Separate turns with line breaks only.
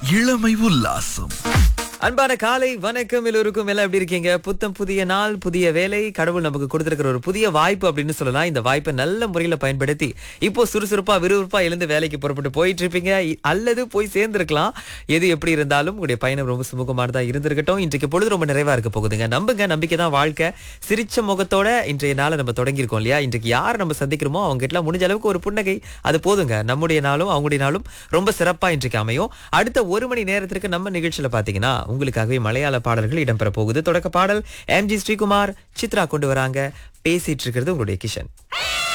இளமை உல்லாசம்
அன்பான காலை வணக்கம் எல்லோருக்கும் எல்லாம் எப்படி இருக்கீங்க புத்தம் புதிய நாள் புதிய வேலை கடவுள் நமக்கு கொடுத்திருக்கிற ஒரு புதிய வாய்ப்பு அப்படின்னு சொல்லலாம் இந்த வாய்ப்பை நல்ல முறையில பயன்படுத்தி இப்போ சுறுசுறுப்பா விறுவிறுப்பா எழுந்து வேலைக்கு புறப்பட்டு போயிட்டு இருப்பீங்க இ- அல்லது போய் சேர்ந்திருக்கலாம் எது எப்படி இருந்தாலும் உங்களுடைய பயணம் ரொம்ப சுமூகமானதா இருந்திருக்கட்டும் இன்றைக்கு பொழுது ரொம்ப நிறைவா இருக்க போகுதுங்க நம்புங்க நம்பிக்கை தான் வாழ்க்கை சிரிச்ச முகத்தோட இன்றைய நாளை நம்ம தொடங்கியிருக்கோம் இல்லையா இன்றைக்கு யார் நம்ம சந்திக்கிறோமோ அவங்க கிட்ட முடிஞ்ச அளவுக்கு ஒரு புன்னகை அது போதுங்க நம்முடைய நாளும் அவங்களுடைய நாளும் ரொம்ப சிறப்பா இன்றைக்கு அமையும் அடுத்த ஒரு மணி நேரத்திற்கு நம்ம நிகழ்ச்சியில பாத்தீங்கன்னா உங்களுக்காகவே மலையாள பாடல்கள் இடம்பெற போகுது தொடக்க பாடல் எம்ஜி ஸ்ரீகுமார் சித்ரா கொண்டு வராங்க பேசிட்டு இருக்கிறது உங்களுடைய கிஷன்